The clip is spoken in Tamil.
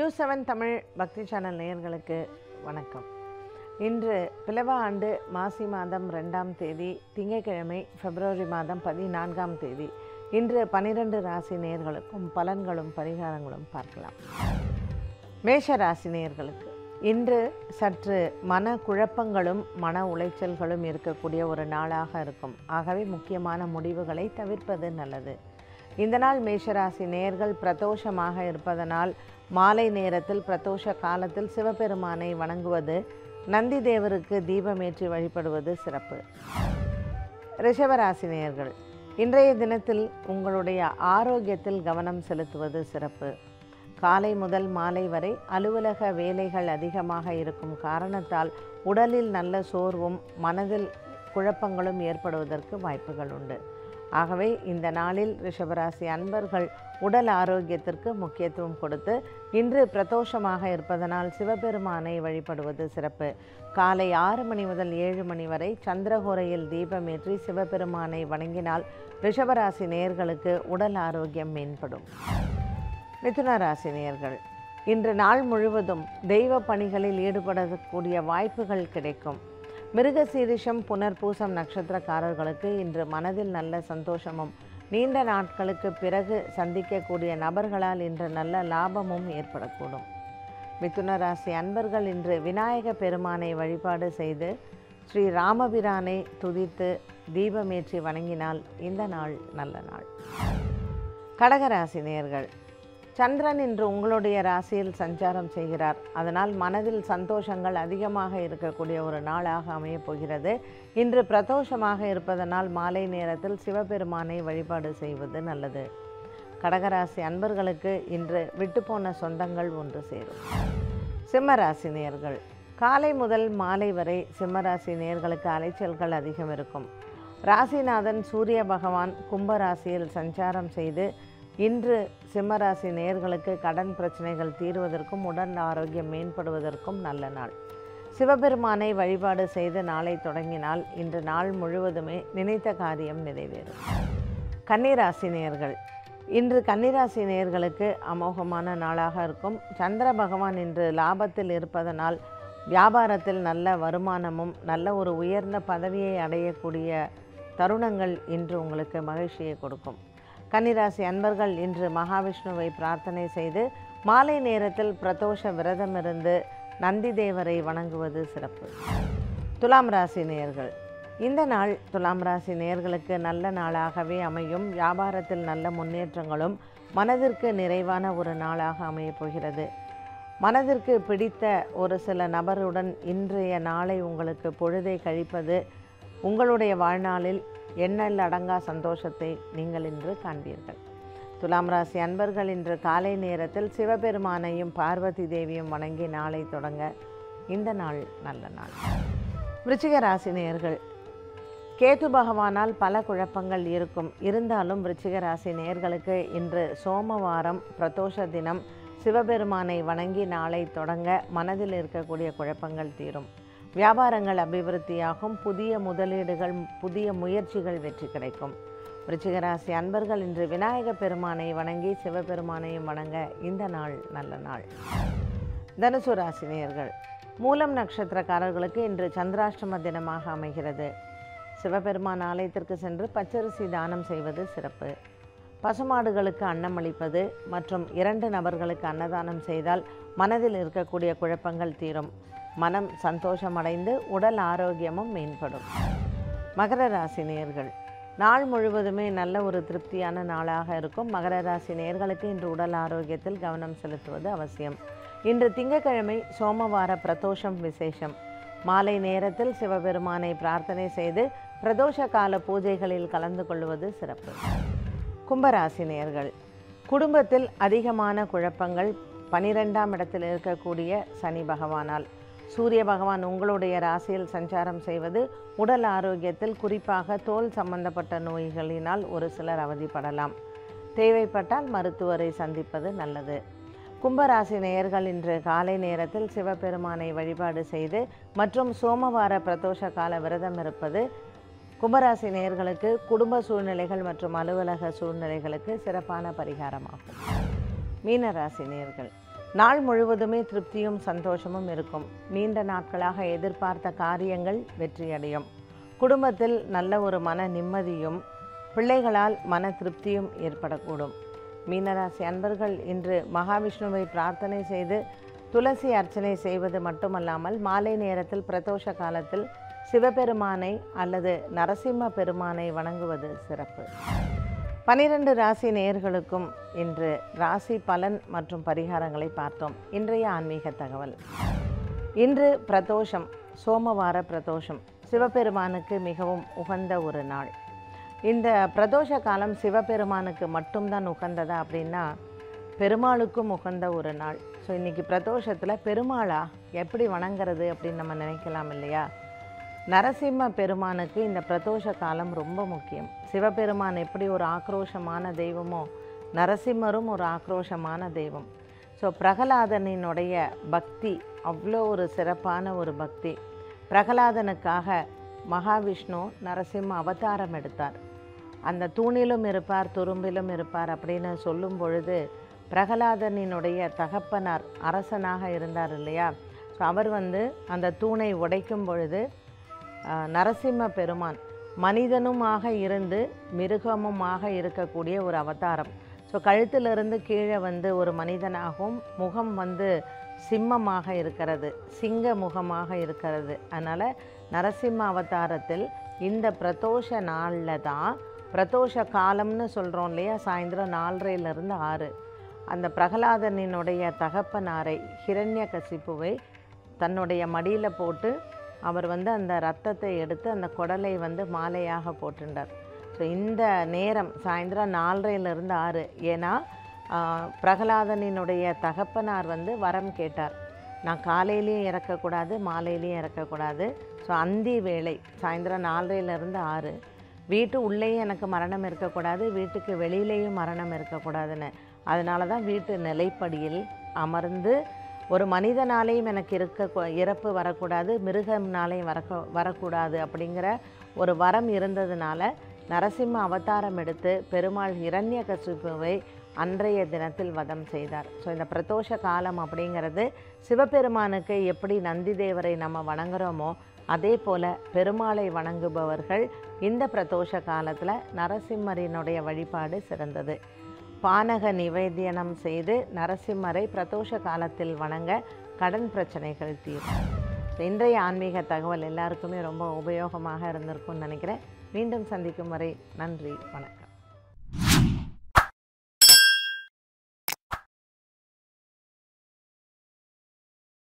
நியூஸ் செவன் தமிழ் பக்தி சேனல் நேயர்களுக்கு வணக்கம் இன்று பிளவ ஆண்டு மாசி மாதம் ரெண்டாம் தேதி திங்கட்கிழமை பிப்ரவரி மாதம் பதினான்காம் தேதி இன்று பனிரெண்டு ராசி நேயர்களுக்கும் பலன்களும் பரிகாரங்களும் பார்க்கலாம் மேஷ ராசி நேயர்களுக்கு இன்று சற்று மன குழப்பங்களும் மன உளைச்சல்களும் இருக்கக்கூடிய ஒரு நாளாக இருக்கும் ஆகவே முக்கியமான முடிவுகளை தவிர்ப்பது நல்லது இந்த நாள் மேஷராசி நேர்கள் பிரதோஷமாக இருப்பதனால் மாலை நேரத்தில் பிரதோஷ காலத்தில் சிவபெருமானை வணங்குவது நந்தி தேவருக்கு தீபமேற்றி வழிபடுவது சிறப்பு ரிஷபராசி நேயர்கள் இன்றைய தினத்தில் உங்களுடைய ஆரோக்கியத்தில் கவனம் செலுத்துவது சிறப்பு காலை முதல் மாலை வரை அலுவலக வேலைகள் அதிகமாக இருக்கும் காரணத்தால் உடலில் நல்ல சோர்வும் மனதில் குழப்பங்களும் ஏற்படுவதற்கு வாய்ப்புகள் உண்டு ஆகவே இந்த நாளில் ரிஷபராசி அன்பர்கள் உடல் ஆரோக்கியத்திற்கு முக்கியத்துவம் கொடுத்து இன்று பிரதோஷமாக இருப்பதனால் சிவபெருமானை வழிபடுவது சிறப்பு காலை ஆறு மணி முதல் ஏழு மணி வரை சந்திரகோரையில் தீபமேற்றி சிவபெருமானை வணங்கினால் ரிஷபராசி நேயர்களுக்கு உடல் ஆரோக்கியம் மேம்படும் மிதுன ராசி நேயர்கள் இன்று நாள் முழுவதும் தெய்வ பணிகளில் ஈடுபடக்கூடிய வாய்ப்புகள் கிடைக்கும் மிருகசீரிஷம் புனர்பூசம் நட்சத்திரக்காரர்களுக்கு இன்று மனதில் நல்ல சந்தோஷமும் நீண்ட நாட்களுக்கு பிறகு சந்திக்கக்கூடிய நபர்களால் இன்று நல்ல லாபமும் ஏற்படக்கூடும் மிதுன ராசி அன்பர்கள் இன்று விநாயக பெருமானை வழிபாடு செய்து ஸ்ரீ ராமபிரானை துதித்து தீபமேற்றி வணங்கினால் இந்த நாள் நல்ல நாள் கடகராசி நேயர்கள் சந்திரன் இன்று உங்களுடைய ராசியில் சஞ்சாரம் செய்கிறார் அதனால் மனதில் சந்தோஷங்கள் அதிகமாக இருக்கக்கூடிய ஒரு நாளாக அமையப் போகிறது இன்று பிரதோஷமாக இருப்பதனால் மாலை நேரத்தில் சிவபெருமானை வழிபாடு செய்வது நல்லது கடகராசி அன்பர்களுக்கு இன்று விட்டுப்போன சொந்தங்கள் ஒன்று சேரும் சிம்மராசி நேர்கள் காலை முதல் மாலை வரை சிம்மராசி நேர்களுக்கு அலைச்சல்கள் அதிகம் இருக்கும் ராசிநாதன் சூரிய பகவான் கும்பராசியில் சஞ்சாரம் செய்து இன்று சிம்மராசி நேயர்களுக்கு கடன் பிரச்சனைகள் தீர்வதற்கும் உடல் ஆரோக்கியம் மேம்படுவதற்கும் நல்ல நாள் சிவபெருமானை வழிபாடு செய்து நாளை தொடங்கினால் இன்று நாள் முழுவதுமே நினைத்த காரியம் நிறைவேறும் கன்னிராசி நேயர்கள் இன்று கன்னிராசி நேயர்களுக்கு அமோகமான நாளாக இருக்கும் சந்திர பகவான் இன்று லாபத்தில் இருப்பதனால் வியாபாரத்தில் நல்ல வருமானமும் நல்ல ஒரு உயர்ந்த பதவியை அடையக்கூடிய தருணங்கள் இன்று உங்களுக்கு மகிழ்ச்சியை கொடுக்கும் கன்னிராசி அன்பர்கள் இன்று மகாவிஷ்ணுவை பிரார்த்தனை செய்து மாலை நேரத்தில் பிரதோஷ விரதம் இருந்து நந்தி தேவரை வணங்குவது சிறப்பு துலாம் ராசி நேயர்கள் இந்த நாள் துலாம் ராசி நேயர்களுக்கு நல்ல நாளாகவே அமையும் வியாபாரத்தில் நல்ல முன்னேற்றங்களும் மனதிற்கு நிறைவான ஒரு நாளாக அமையப் போகிறது மனதிற்கு பிடித்த ஒரு சில நபருடன் இன்றைய நாளை உங்களுக்கு பொழுதை கழிப்பது உங்களுடைய வாழ்நாளில் எண்ணல் அடங்கா சந்தோஷத்தை நீங்கள் இன்று காண்பீர்கள் துலாம் ராசி அன்பர்கள் இன்று காலை நேரத்தில் சிவபெருமானையும் பார்வதி தேவியும் வணங்கி நாளை தொடங்க இந்த நாள் நல்ல நாள் விருச்சிக ராசி நேயர்கள் கேது பகவானால் பல குழப்பங்கள் இருக்கும் இருந்தாலும் விருச்சிக ராசி நேயர்களுக்கு இன்று சோமவாரம் பிரதோஷ தினம் சிவபெருமானை வணங்கி நாளை தொடங்க மனதில் இருக்கக்கூடிய குழப்பங்கள் தீரும் வியாபாரங்கள் அபிவிருத்தியாகும் புதிய முதலீடுகள் புதிய முயற்சிகள் வெற்றி கிடைக்கும் விருச்சிகராசி அன்பர்கள் இன்று விநாயக பெருமானை வணங்கி சிவபெருமானையும் வணங்க இந்த நாள் நல்ல நாள் தனுசு ராசி நேயர்கள் மூலம் நட்சத்திரக்காரர்களுக்கு இன்று சந்திராஷ்டம தினமாக அமைகிறது சிவபெருமான் ஆலயத்திற்கு சென்று பச்சரிசி தானம் செய்வது சிறப்பு பசுமாடுகளுக்கு அன்னம் அளிப்பது மற்றும் இரண்டு நபர்களுக்கு அன்னதானம் செய்தால் மனதில் இருக்கக்கூடிய குழப்பங்கள் தீரும் மனம் சந்தோஷமடைந்து உடல் ஆரோக்கியமும் மேம்படும் மகர ராசி நேயர்கள் நாள் முழுவதுமே நல்ல ஒரு திருப்தியான நாளாக இருக்கும் மகர ராசி நேயர்களுக்கு இன்று உடல் ஆரோக்கியத்தில் கவனம் செலுத்துவது அவசியம் இன்று திங்கட்கிழமை சோமவார பிரதோஷம் விசேஷம் மாலை நேரத்தில் சிவபெருமானை பிரார்த்தனை செய்து பிரதோஷ கால பூஜைகளில் கலந்து கொள்வது சிறப்பு கும்பராசி நேயர்கள் குடும்பத்தில் அதிகமான குழப்பங்கள் பனிரெண்டாம் இடத்தில் இருக்கக்கூடிய சனி பகவானால் சூரிய பகவான் உங்களுடைய ராசியில் சஞ்சாரம் செய்வது உடல் ஆரோக்கியத்தில் குறிப்பாக தோல் சம்பந்தப்பட்ட நோய்களினால் ஒரு சிலர் அவதிப்படலாம் தேவைப்பட்டால் மருத்துவரை சந்திப்பது நல்லது கும்பராசி நேயர்கள் இன்று காலை நேரத்தில் சிவபெருமானை வழிபாடு செய்து மற்றும் சோமவார பிரதோஷ கால விரதம் இருப்பது கும்பராசி நேயர்களுக்கு குடும்ப சூழ்நிலைகள் மற்றும் அலுவலக சூழ்நிலைகளுக்கு சிறப்பான பரிகாரமாகும் மீனராசி நேயர்கள் நாள் முழுவதுமே திருப்தியும் சந்தோஷமும் இருக்கும் நீண்ட நாட்களாக எதிர்பார்த்த காரியங்கள் வெற்றியடையும் குடும்பத்தில் நல்ல ஒரு மன நிம்மதியும் பிள்ளைகளால் மன திருப்தியும் ஏற்படக்கூடும் மீனராசி அன்பர்கள் இன்று மகாவிஷ்ணுவை பிரார்த்தனை செய்து துளசி அர்ச்சனை செய்வது மட்டுமல்லாமல் மாலை நேரத்தில் பிரதோஷ காலத்தில் சிவபெருமானை அல்லது நரசிம்ம பெருமானை வணங்குவது சிறப்பு பனிரெண்டு ராசி நேயர்களுக்கும் இன்று ராசி பலன் மற்றும் பரிகாரங்களை பார்த்தோம் இன்றைய ஆன்மீக தகவல் இன்று பிரதோஷம் சோமவார பிரதோஷம் சிவபெருமானுக்கு மிகவும் உகந்த ஒரு நாள் இந்த பிரதோஷ காலம் சிவபெருமானுக்கு மட்டும்தான் உகந்ததா அப்படின்னா பெருமாளுக்கும் உகந்த ஒரு நாள் ஸோ இன்றைக்கி பிரதோஷத்தில் பெருமாளா எப்படி வணங்குறது அப்படின்னு நம்ம நினைக்கலாம் இல்லையா நரசிம்ம பெருமானுக்கு இந்த பிரதோஷ காலம் ரொம்ப முக்கியம் சிவபெருமான் எப்படி ஒரு ஆக்ரோஷமான தெய்வமோ நரசிம்மரும் ஒரு ஆக்ரோஷமான தெய்வம் ஸோ பிரகலாதனினுடைய பக்தி அவ்வளோ ஒரு சிறப்பான ஒரு பக்தி பிரகலாதனுக்காக மகாவிஷ்ணு நரசிம்ம அவதாரம் எடுத்தார் அந்த தூணிலும் இருப்பார் துரும்பிலும் இருப்பார் அப்படின்னு சொல்லும் பொழுது பிரகலாதனினுடைய தகப்பனார் அரசனாக இருந்தார் இல்லையா ஸோ அவர் வந்து அந்த தூணை உடைக்கும் பொழுது ஆஹ், நரசிம்ம பெருமான் மனிதனுமாக இருந்து மிருகமுமாக இருக்கக்கூடிய ஒரு அவதாரம் ஸோ கழுத்திலிருந்து கீழே வந்து ஒரு மனிதனாகவும் முகம் வந்து சிம்மமாக இருக்கிறது சிங்க முகமாக இருக்கிறது அதனால் நரசிம்ம அவதாரத்தில் இந்த பிரதோஷ நாளில் தான் பிரதோஷ காலம்னு சொல்கிறோம் இல்லையா சாயந்தரம் நாலரையிலிருந்து ஆறு அந்த பிரகலாதனினுடைய தகப்பனாரை ஹிரண்ய கசிப்புவை தன்னுடைய மடியில் போட்டு அவர் வந்து அந்த ரத்தத்தை எடுத்து அந்த குடலை வந்து மாலையாக போட்டுண்டார் ஸோ இந்த நேரம் சாயந்தரம் நாலரையிலிருந்து ஆறு ஏன்னா ஆஹ், பிரகலாதனினுடைய தகப்பனார் வந்து வரம் கேட்டார் நான் காலையிலையும் இறக்கக்கூடாது மாலையிலையும் இறக்கக்கூடாது ஸோ அந்தி வேளை சாயந்தரம் நாலரையிலிருந்து ஆறு வீட்டு உள்ளேயும் எனக்கு மரணம் இருக்கக்கூடாது வீட்டுக்கு வெளியிலேயும் மரணம் இருக்கக்கூடாதுன்னு அதனால தான் வீட்டு நிலைப்படியில் அமர்ந்து ஒரு மனிதனாலேயும் எனக்கு இருக்க கூ- இறப்பு வரக்கூடாது மிருகம்னாலேயும் வரக்க வரக்கூடாது அப்படிங்கிற ஒரு வரம் இருந்ததுனால நரசிம்ம அவதாரம் எடுத்து பெருமாள் இரண்யகசிப்புவை அன்றைய தினத்தில் வதம் செய்தார் ஸோ இந்த பிரதோஷ காலம் அப்படிங்கிறது சிவபெருமானுக்கு எப்படி நந்தி தேவரை நம்ம வணங்குறோமோ அதே போல பெருமாளை வணங்குபவர்கள் இந்த பிரதோஷ காலத்தில் நரசிம்மரினுடைய வழிபாடு சிறந்தது பானக நிவேத்தியனம் செய்து நரசிம்மரை பிரதோஷ காலத்தில் வணங்க கடன் பிரச்சனைகள் தீரும் இன்றைய ஆன்மீக தகவல் எல்லாருக்குமே ரொம்ப உபயோகமாக இருந்திருக்கும்னு நினைக்கிறேன் மீண்டும் சந்திக்கும் வரை நன்றி வணக்கம்